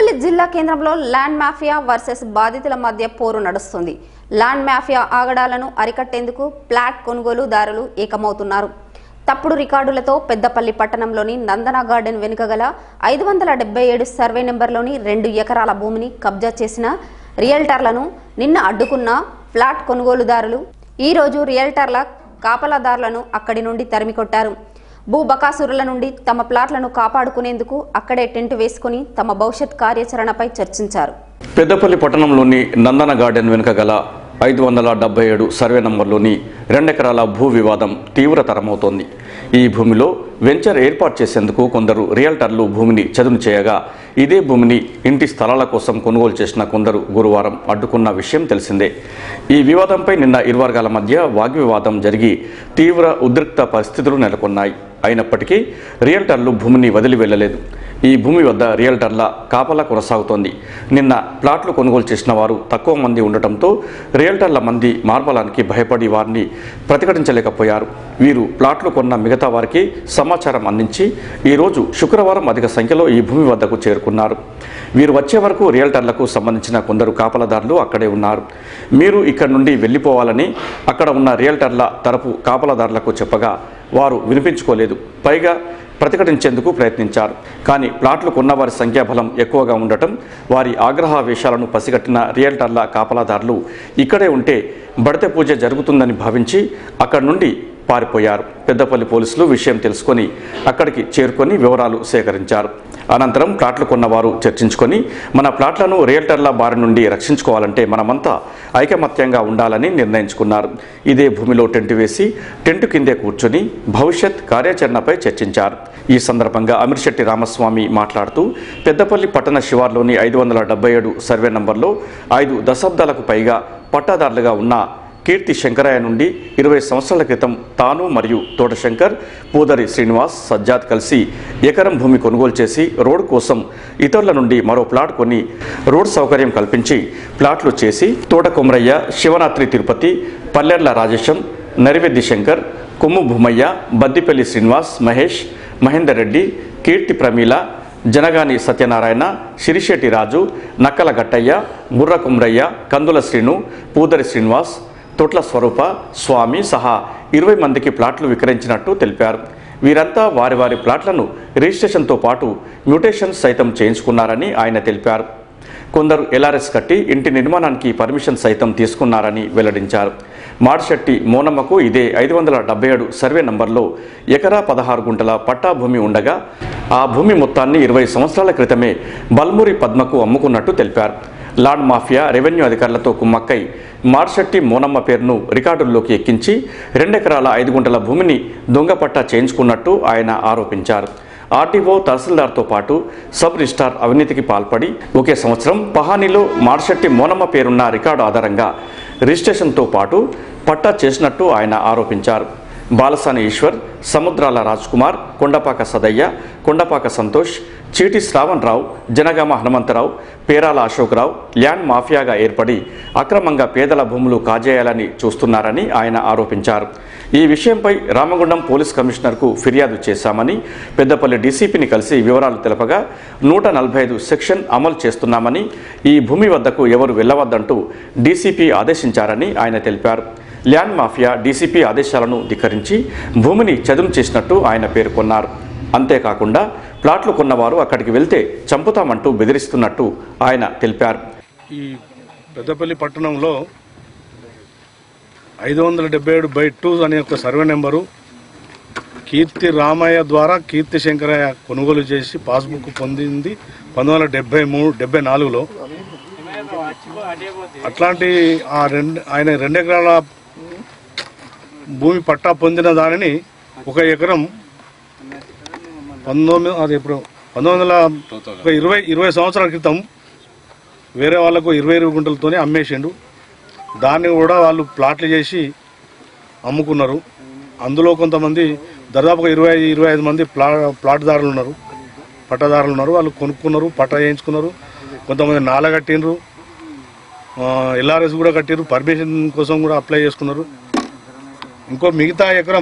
పెద్దపల్లి జిల్లా కేంద్రంలో land mafia versus బాధితుల మధ్య పోరు నడుస్తుంది ల్యాండ్ మాఫియా ఆగడాలను అరికట్టేందుకు ప్లాట్ కొనుగోలుదారులు ఏకమవుతున్నారు తప్పుడు రికార్డులతో పెద్దపల్లి పట్టణంలోని నందన గార్డెన్ వెనుక గల ఐదు వందల డెబ్బై ఏడు సర్వే నెంబర్లోని రెండు ఎకరాల భూమిని కబ్జా చేసిన రియల్టర్లను నిన్న అడ్డుకున్న ఫ్లాట్ కొనుగోలుదారులు ఈ రోజు రియల్టర్ల కాపలాదారులను అక్కడి నుండి తరిమికొట్టారు భూ బకాసురుల నుండి తమ ప్లాట్లను కాపాడుకునేందుకు అక్కడే టెంట్ వేసుకుని తమ భవిష్యత్ కార్యాచరణపై చర్చించారు పెద్దపల్లి పట్టణంలోని నందన గార్డెన్ వెనుక గల ఐదు వందల డెబ్బై ఏడు సర్వే నంబర్లోని రెండెకరాల భూ వివాదం తీవ్రతరమవుతోంది ఈ భూమిలో వెంచర్ ఏర్పాటు చేసేందుకు కొందరు రియల్టర్లు భూమిని చదును చేయగా ఇదే భూమిని ఇంటి స్థలాల కోసం కొనుగోలు చేసిన కొందరు గురువారం అడ్డుకున్న విషయం తెలిసిందే ఈ వివాదంపై నిన్న ఇరు వర్గాల మధ్య వాగ్వివాదం జరిగి తీవ్ర ఉద్రిక్త పరిస్థితులు నెలకొన్నాయి అయినప్పటికీ రియల్టర్లు భూమిని వదిలి వెళ్ళలేదు ఈ భూమి వద్ద రియల్టర్ల కాపలా కొనసాగుతోంది నిన్న ప్లాట్లు కొనుగోలు చేసిన వారు తక్కువ మంది ఉండటంతో రియల్టర్ల మంది మార్బలానికి భయపడి వారిని ప్రతిఘటించలేకపోయారు వీరు ప్లాట్లు కొన్న మిగతా వారికి సమాచారం అందించి ఈరోజు శుక్రవారం అధిక సంఖ్యలో ఈ భూమి వద్దకు చేరుకున్నారు వీరు వచ్చే వరకు రియల్టర్లకు సంబంధించిన కొందరు కాపలాదారులు అక్కడే ఉన్నారు మీరు ఇక్కడ నుండి వెళ్ళిపోవాలని అక్కడ ఉన్న రియల్టర్ల తరపు కాపలాదారులకు చెప్పగా వారు వినిపించుకోలేదు పైగా ప్రతిఘటించేందుకు ప్రయత్నించారు కానీ ప్లాట్లు కొన్నవారి సంఖ్యాబలం ఎక్కువగా ఉండటం వారి ఆగ్రహావేశాలను పసిగట్టిన రియల్టర్ల కాపలాదారులు ఇక్కడే ఉంటే బడతె పూజ జరుగుతుందని భావించి అక్కడి నుండి పారిపోయారు పెద్దపల్లి పోలీసులు విషయం తెలుసుకొని అక్కడికి చేరుకొని వివరాలు సేకరించారు అనంతరం ప్లాట్లు కొన్నవారు చర్చించుకొని మన ప్లాట్లను రియల్టర్ల బారి నుండి రక్షించుకోవాలంటే మనమంతా ఐకమత్యంగా ఉండాలని నిర్ణయించుకున్నారు ఇదే భూమిలో టెంట్ వేసి టెంట్ కిందే కూర్చొని భవిష్యత్ కార్యాచరణపై చర్చించారు ఈ సందర్భంగా అమిర్శెట్టి రామస్వామి మాట్లాడుతూ పెద్దపల్లి పట్టణ శివార్లోని ఐదు వందల డెబ్బై ఏడు సర్వే నంబర్లో ఐదు దశాబ్దాలకు పైగా పట్టాదారులుగా ఉన్న కీర్తి శంకరయ్య నుండి ఇరవై సంవత్సరాల క్రితం తాను మరియు తోటశంకర్ పూదరి శ్రీనివాస్ సజ్జాద్ కలిసి ఎకరం భూమి కొనుగోలు చేసి రోడ్ కోసం ఇతరుల నుండి మరో ప్లాట్ కొని రోడ్ సౌకర్యం కల్పించి ప్లాట్లు చేసి తోట కొమరయ్య శివరాత్రి తిరుపతి పల్లెర్ల రాజేశం నరివెద్ది శంకర్ కొమ్ము భూమయ్య బద్దిపల్లి శ్రీనివాస్ మహేష్ మహేందర్ రెడ్డి కీర్తి ప్రమీల జనగాని సత్యనారాయణ సిరిశెట్టి రాజు నక్కల గట్టయ్య బుర్ర కుమ్రయ్య కందుల శ్రీను పూదరి శ్రీనివాస్ తొట్ల స్వరూప స్వామి సహా ఇరవై మందికి ప్లాట్లు విక్రయించినట్టు తెలిపారు వీరంతా వారి వారి ప్లాట్లను రిజిస్ట్రేషన్తో పాటు మ్యూటేషన్ సైతం చేయించుకున్నారని ఆయన తెలిపారు కొందరు ఎల్ఆర్ఎస్ కట్టి ఇంటి నిర్మాణానికి పర్మిషన్ సైతం తీసుకున్నారని వెల్లడించారు మాడిశెట్టి మోనమ్మకు ఇదే ఐదు వందల డెబ్బై ఏడు సర్వే నంబర్లో ఎకరా పదహారు గుంటల పట్టా భూమి ఉండగా ఆ భూమి మొత్తాన్ని ఇరవై సంవత్సరాల క్రితమే బల్మూరి పద్మకు అమ్ముకున్నట్టు తెలిపారు లార్డ్ మాఫియా రెవెన్యూ అధికారులతో కుమ్మక్కై మార్షెట్టి మోనమ్మ పేరును రికార్డుల్లోకి ఎక్కించి రెండెకరాల ఐదు గుంటల భూమిని దొంగ పట్టా చేయించుకున్నట్టు ఆయన ఆరోపించారు ఆర్టీఓ తహసీల్దార్తో పాటు సబ్ రిజిస్టార్ అవినీతికి పాల్పడి ఒకే సంవత్సరం పహానీలో మార్షెట్టి మోనమ్మ పేరున్న రికార్డు ఆధారంగా రిజిస్ట్రేషన్తో పాటు పట్టా చేసినట్టు ఆయన ఆరోపించారు బాలసాని ఈశ్వర్ సముద్రాల రాజ్కుమార్ కొండపాక సదయ్య కొండపాక సంతోష్ చీటి శ్రావణ్ రావు జనగామ హనుమంతరావు పేరాల అశోక్రావు ల్యాండ్ మాఫియాగా ఏర్పడి అక్రమంగా పేదల భూములు కాజేయాలని చూస్తున్నారని ఆయన ఆరోపించారు ఈ విషయంపై రామగుండం పోలీస్ కమిషనర్కు ఫిర్యాదు చేశామని పెద్దపల్లి డీసీపీని కలిసి వివరాలు తెలపగా నూట నలభై ఐదు సెక్షన్ అమలు చేస్తున్నామని ఈ భూమి వద్దకు ఎవరు వెళ్ళవద్దంటూ డీసీపీ ఆదేశించారని ఆయన తెలిపారు ల్యాండ్ మాఫియా డీసీపీ ఆదేశాలను ధిక్కరించి భూమిని చదును చేసినట్టు ఆయన పేర్కొన్నారు అంతేకాకుండా ప్లాట్లు కొన్నవారు అక్కడికి వెళ్తే చంపుతామంటూ బెదిరిస్తున్నట్టు ఆయన తెలిపారు ఈ పెద్దపల్లి పట్టణంలో ఐదు వందల డెబ్బై ఏడు బై టూ అనే ఒక సర్వే నెంబరు కీర్తి రామయ్య ద్వారా కీర్తి శంకరయ్య కొనుగోలు చేసి పాస్బుక్ పొందింది పంతొమ్మిది వందల డెబ్బై మూడు డెబ్బై నాలుగులో అట్లాంటి ఆ రెండు ఆయన రెండు ఎకరాల భూమి పట్టా పొందిన దానిని ఒక ఎకరం పంతొమ్మిది అది ఇప్పుడు పంతొమ్మిది వందల ఒక ఇరవై ఇరవై సంవత్సరాల క్రితం వేరే వాళ్ళకు ఇరవై ఇరవై గుంటలతోనే అమ్మేసిండు దాన్ని కూడా వాళ్ళు ప్లాట్లు చేసి అమ్ముకున్నారు అందులో కొంతమంది దాదాపుగా ఇరవై ఇరవై ఐదు మంది ప్లా ప్లాట్దారులు ఉన్నారు పట్టదారులు ఉన్నారు వాళ్ళు కొనుక్కున్నారు పట్ట చేయించుకున్నారు కొంతమంది నాల కట్టిండ్రు ఎల్ఆర్ఎస్ కూడా కట్టిర్రు పర్మిషన్ కోసం కూడా అప్లై చేసుకున్నారు ఇంకో మిగతా ఎకరం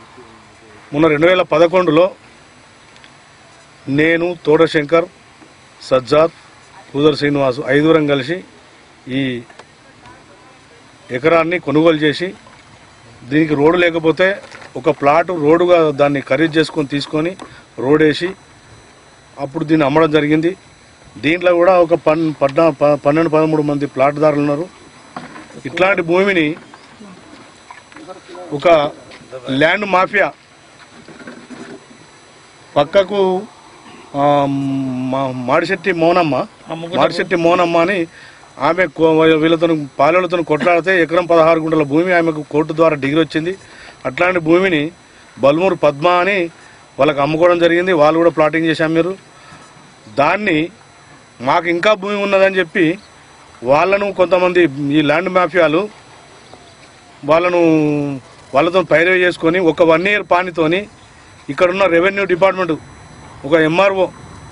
మొన్న రెండు వేల పదకొండులో నేను తోటశంకర్ సజ్జాద్ పూదర్ శ్రీనివాసు ఐదుగురం కలిసి ఈ ఎకరాన్ని కొనుగోలు చేసి దీనికి రోడ్డు లేకపోతే ఒక ప్లాట్ రోడ్డుగా దాన్ని ఖరీదు చేసుకొని తీసుకొని రోడ్ వేసి అప్పుడు దీన్ని అమ్మడం జరిగింది దీంట్లో కూడా ఒక పన్ పద్నా ప- పన్నెండు పదమూడు మంది ప్లాట్దారులు ఉన్నారు ఇట్లాంటి భూమిని ఒక ల్యాండ్ మాఫియా పక్కకు ఆ, మా- మాడిశెట్టి మౌనమ్మ మాడిశెట్టి మౌనమ్మ అని ఆమె కో- వీళ్ళతో పాలెలతో కొట్లాడితే ఎకరం పదహారు గుంటల భూమి ఆమెకు కోర్టు ద్వారా డిగ్రీ వచ్చింది అట్లాంటి భూమిని బల్మూరు పద్మ అని వాళ్ళకి అమ్ముకోవడం జరిగింది వాళ్ళు కూడా ప్లాటింగ్ చేశాం మీరు దాన్ని మాకు ఇంకా భూమి ఉన్నదని చెప్పి వాళ్ళను కొంతమంది ఈ ల్యాండ్ మాఫియాలు వాళ్ళను వాళ్ళతో పైరవి చేసుకొని ఒక వన్ ఇయర్ పానితోని ఇక్కడున్న రెవెన్యూ డిపార్ట్మెంట్ ఒక ఎంఆర్ఓ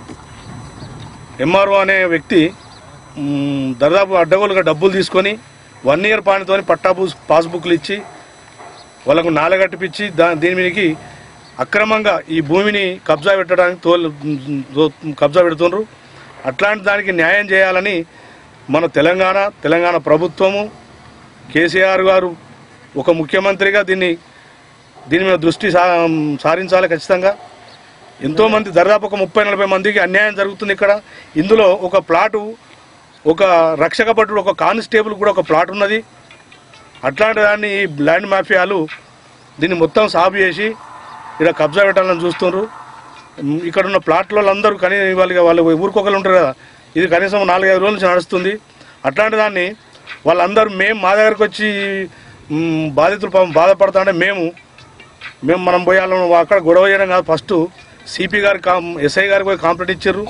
ఎంఆర్ఓ అనే వ్యక్తి మ్, దాదాపు అడ్డగోలుగా డబ్బులు తీసుకొని వన్ ఇయర్ పానితోని పట్టాబు పాస్బుక్లు ఇచ్చి వాళ్ళకు నాలగట్టిపిచ్చి దా దీని మీదకి అక్రమంగా ఈ భూమిని కబ్జా పెట్టడానికి తోలు తో- కబ్జా పెడుతుండ్రు అట్లాంటి దానికి న్యాయం చేయాలని మన తెలంగాణ తెలంగాణ ప్రభుత్వము కేసీఆర్ గారు ఒక ముఖ్యమంత్రిగా దీన్ని దీని మీద దృష్టి సా సారించాలి ఖచ్చితంగా ఎంతోమంది దాదాపు ఒక ముప్పై నలభై మందికి అన్యాయం జరుగుతుంది ఇక్కడ ఇందులో ఒక ప్లాటు ఒక రక్షక భటుడు ఒక కానిస్టేబుల్ కూడా ఒక ప్లాట్ ఉన్నది అట్లాంటి దాన్ని ఈ ల్యాండ్ మాఫియాలు దీన్ని మొత్తం సాగు చేసి ఇక్కడ కబ్జా పెట్టాలని చూస్తున్నారు ఉమ్, ఇక్కడ ఉన్న ప్లాట్ల అందరూ కనీ వాళ్ళకి వాళ్ళు ఊరికొకరు ఉంటారు కదా ఇది కనీసం నాలుగైదు రోజుల నుంచి నడుస్తుంది అట్లాంటి దాన్ని వాళ్ళందరూ మేము మా దగ్గరకు వచ్చి ఉమ్, బాధితులు పాపం బాధపడతా మేము మేము మనం పోయాలను అక్కడ గొడవ చేయడం కాదు ఫస్ట్ సిపి గారు కాం ఎస్ఐ గారికి పోయి కాంప్లైంట్ ఇచ్చారు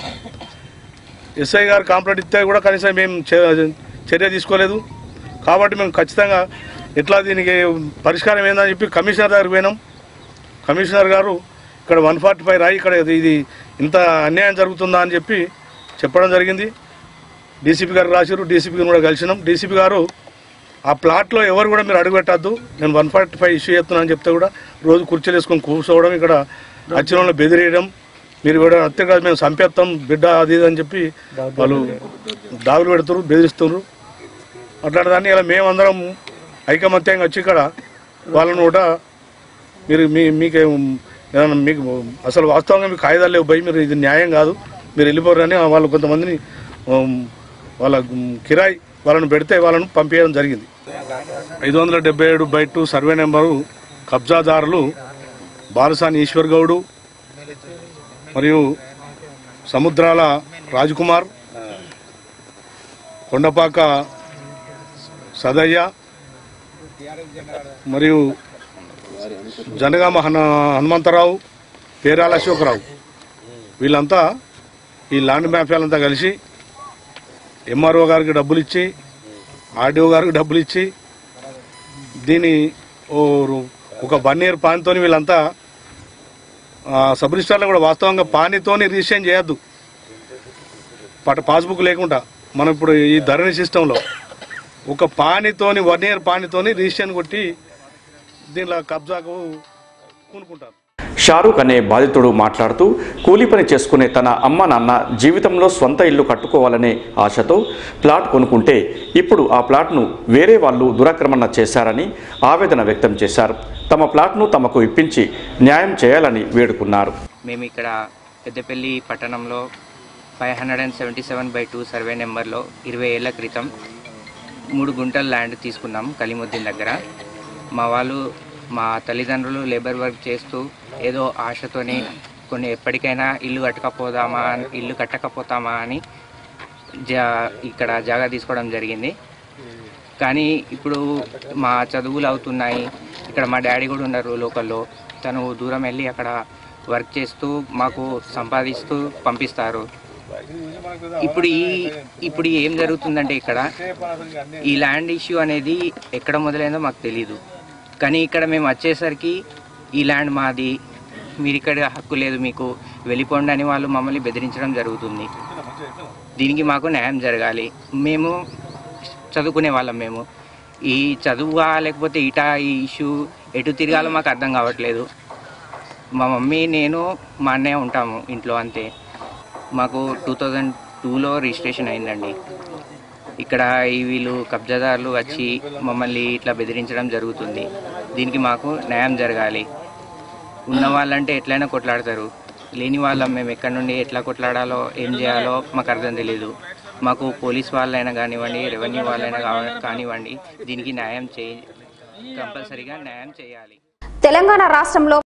ఎస్ఐ గారు కాంప్లైంట్ ఇస్తే కూడా కనీసం మేము చే- చర్య తీసుకోలేదు కాబట్టి మేము ఖచ్చితంగా ఎట్లా దీనికి పరిష్కారం ఏందని చెప్పి కమిషనర్ దగ్గరికి పోయినాం కమిషనర్ గారు ఇక్కడ వన్ ఫార్టీ ఫైవ్ రాయి ఇక్కడ ఇది- ఇది ఇంత అన్యాయం జరుగుతుందా అని చెప్పి చెప్పడం జరిగింది డీసీపీ గారు రాశారు డీసీపీ గారు కూడా కలిసినాం డీసీపీ గారు ఆ ప్లాట్లో ఎవరు కూడా మీరు అడుగుపెట్టద్దు నేను వన్ ఫార్టీ ఫైవ్ ఇష్యూ చేస్తున్నాను అని చెప్తే కూడా రోజు కుర్చీలు వేసుకొని కూర్చోవడం ఇక్కడ వచ్చిన వాళ్ళని బెదిరియడం మీరు కూడా అంతేకాదు మేము చంపేస్తాం బిడ్డ అది ఇది అని చెప్పి వాళ్ళు దాగులు పెడుతున్నారు బెదిరిస్తున్నారు అట్లాంటి దాన్ని ఇలా మేమందరం ఐకమత్యంగా వచ్చి ఇక్కడ వాళ్ళను కూడా మీరు మీ మీకు ఏదైనా మీకు అసలు వాస్తవంగా మీకు కాగితాలు లేవు భయ్ మీరు ఇది న్యాయం కాదు మీరు వెళ్ళిపోరు అని వాళ్ళు కొంతమందిని ఉమ్, వాళ్ళ ఉమ్, కిరాయి వాళ్ళని పెడితే వాళ్ళను పంపించడం జరిగింది ఐదు వందల డెబ్బై ఏడు బై టూ సర్వే నెంబరు కబ్జాదారులు బాలసాని ఈశ్వర్ గౌడు మరియు సముద్రాల రాజకుమార్ కొండపాక సదయ్య మరియు జనగామ హన హనుమంతరావు పేరాల అశోకరావు వీళ్ళంతా ఈ ల్యాండ్ మాఫియాలంతా కలిసి ఎంఆర్ఓ గారికి డబ్బులు ఇచ్చి ఆర్డీఓ గారికి డబ్బులు ఇచ్చి దీని ఓ రు- ఒక వన్ ఇయర్ పానితోని వీళ్ళంతా ఆ, సబ్ రిజిస్టార్లో కూడా వాస్తవంగా పానీతోని రిజిస్ట్రేషన్ చేయొద్దు పట పాస్బుక్ లేకుండా మనం ఇప్పుడు ఈ ధరణి సిస్టంలో ఒక పానీతోని వన్ ఇయర్ పానీతోని రిజిస్ట్రేషన్ కొట్టి దీనిలో కబ్జాకు కూనుకుంటారు షారూక్ అనే బాధితుడు మాట్లాడుతూ కూలీ పని చేసుకునే తన అమ్మ నాన్న జీవితంలో స్వంత ఇల్లు కట్టుకోవాలనే ఆశతో ప్లాట్ కొనుక్కుంటే ఇప్పుడు ఆ ప్లాట్ను వేరే వాళ్ళు దురాక్రమణ చేశారని ఆవేదన వ్యక్తం చేశారు తమ ప్లాట్ను తమకు ఇప్పించి న్యాయం చేయాలని వేడుకున్నారు మేము ఇక్కడ పెద్దపల్లి పట్టణంలో five hundred and seventy seven by two survey నెంబర్లో ఇరవై ఏళ్ల క్రితం మూడు గుంటల ల్యాండ్ తీసుకున్నాం కలిముద్దీన్ దగ్గర మా వాళ్ళు మా తల్లిదండ్రులు లేబర్ వర్క్ చేస్తూ ఏదో ఆశతోని కొన్ని ఎప్పటికైనా ఇల్లు కట్టకపోదామా అని- ఇల్లు కట్టకపోతామా అని జా ఇక్కడ జాగా తీసుకోవడం జరిగింది కానీ ఇప్పుడు మా చదువులు అవుతున్నాయి ఇక్కడ మా డాడీ కూడా ఉన్నారు లోకల్లో తను దూరం వెళ్ళి అక్కడ వర్క్ చేస్తూ మాకు సంపాదిస్తూ పంపిస్తారు ఇప్పుడు ఈ ఇప్పుడు ఏం జరుగుతుందంటే ఇక్కడ ఈ ల్యాండ్ ఇష్యూ అనేది ఎక్కడ మొదలైందో మాకు తెలీదు కానీ ఇక్కడ మేము వచ్చేసరికి ఈ ల్యాండ్ మాది మీరు ఇక్కడ హక్కు లేదు మీకు వెళ్ళిపోండి అని వాళ్ళు మమ్మల్ని బెదిరించడం జరుగుతుంది దీనికి మాకు న్యాయం జరగాలి మేము చదువుకునే వాళ్ళం మేము ఈ చదువా లేకపోతే ఇటా ఈ ఇష్యూ ఎటు తిరగాలో మాకు అర్థం కావట్లేదు మా మమ్మీ నేను మా అన్నయ్య ఉంటాము ఇంట్లో అంతే మాకు టూ థౌజండ్ టూలో రిజిస్ట్రేషన్ అయిందండి ఇక్కడ ఈ వీళ్ళు కబ్జాదారులు వచ్చి మమ్మల్ని ఇట్లా బెదిరించడం జరుగుతుంది దీనికి మాకు న్యాయం జరగాలి ఉన్న వాళ్ళంటే ఎట్లయినా కొట్లాడతారు లేని వాళ్ళం మేము ఎక్కడి నుండి ఎట్లా కొట్లాడాలో ఏం చేయాలో మాకు అర్థం తెలియదు మాకు పోలీస్ వాళ్ళైనా కానివ్వండి రెవెన్యూ వాళ్ళైనా కావ- కానివ్వండి దీనికి న్యాయం చేయి కంపల్సరీగా న్యాయం చేయాలి తెలంగాణ రాష్ట్రంలో